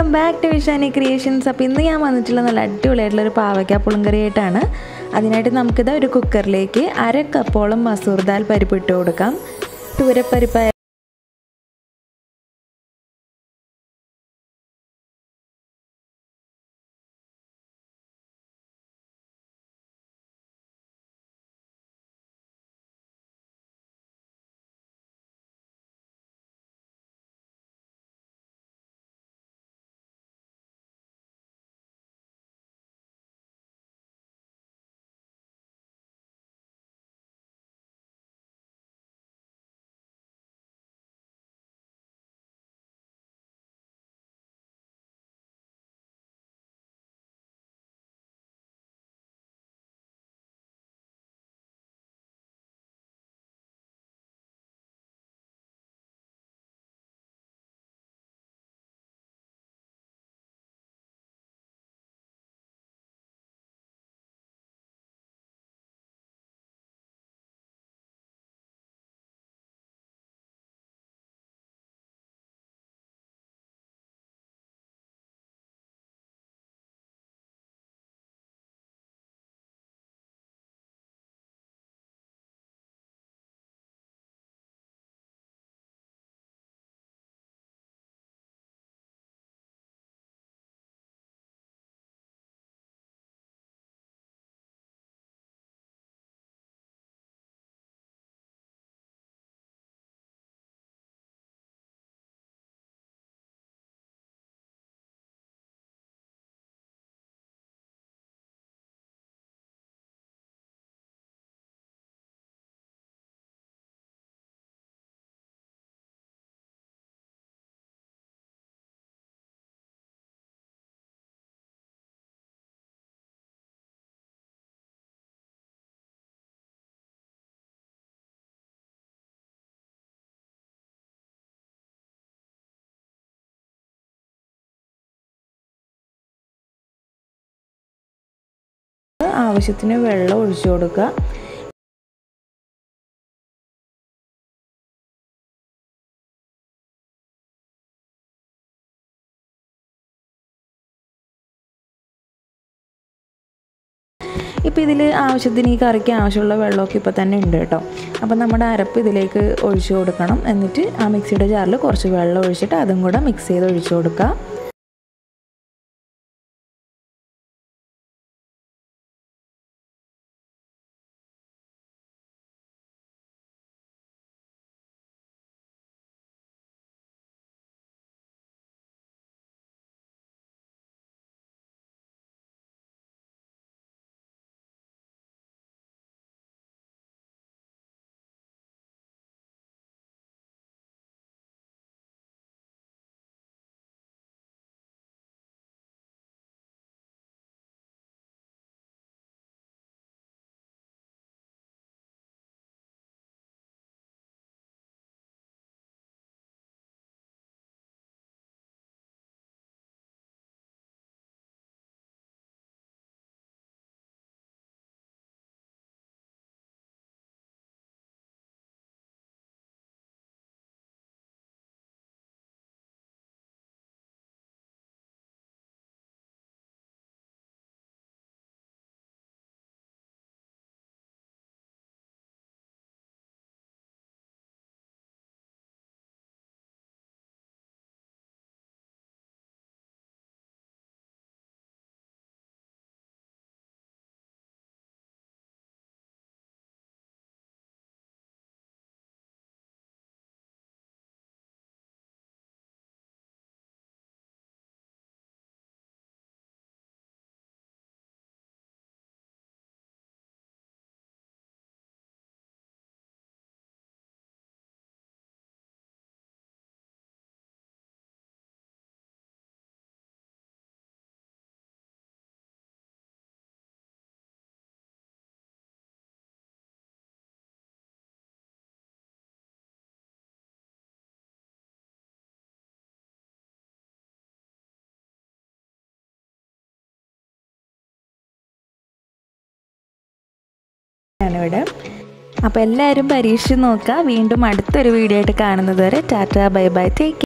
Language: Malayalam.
ബാക്ക് ടു വിഷാനി ക്രിയേഷൻസ് അപ്പോൾ ഇന്ന് ഞാൻ വന്നിട്ടുള്ള നല്ല അടിപൊളിയായിട്ടുള്ള ഒരു പാവയ്ക്ക പുളിങ്കറിയായിട്ടാണ് അതിനായിട്ട് നമുക്കിത് ഒരു കുക്കറിലേക്ക് അര കപ്പോളം മസൂർ ദാൽ പരിപ്പ് ഇട്ട് കൊടുക്കാം തൂരപ്പരിപ്പ് ആവശ്യത്തിന് വെള്ളം ഒഴിച്ചു കൊടുക്കുക ഇപ്പോൾ ഇതിൽ ആവശ്യത്തിന് ഈ കറിക്ക് ആവശ്യമുള്ള വെള്ളമൊക്കെ ഇപ്പോൾ തന്നെ ഉണ്ട് കേട്ടോ അപ്പോൾ നമ്മുടെ അരപ്പ് ഇതിലേക്ക് ഒഴിച്ചു കൊടുക്കണം എന്നിട്ട് ആ മിക്സിയുടെ ജാറിൽ കുറച്ച് വെള്ളം ഒഴിച്ചിട്ട് അതും കൂടെ മിക്സ് ചെയ്ത് ഒഴിച്ചു കൊടുക്കുക ഞാനിവിടെ അപ്പോൾ എല്ലാവരും പരീക്ഷിച്ച് നോക്കുക വീണ്ടും അടുത്തൊരു വീഡിയോ ആയിട്ട് കാണുന്നത് വരെ ടാറ്റ ബൈ ബൈ ടേക്ക്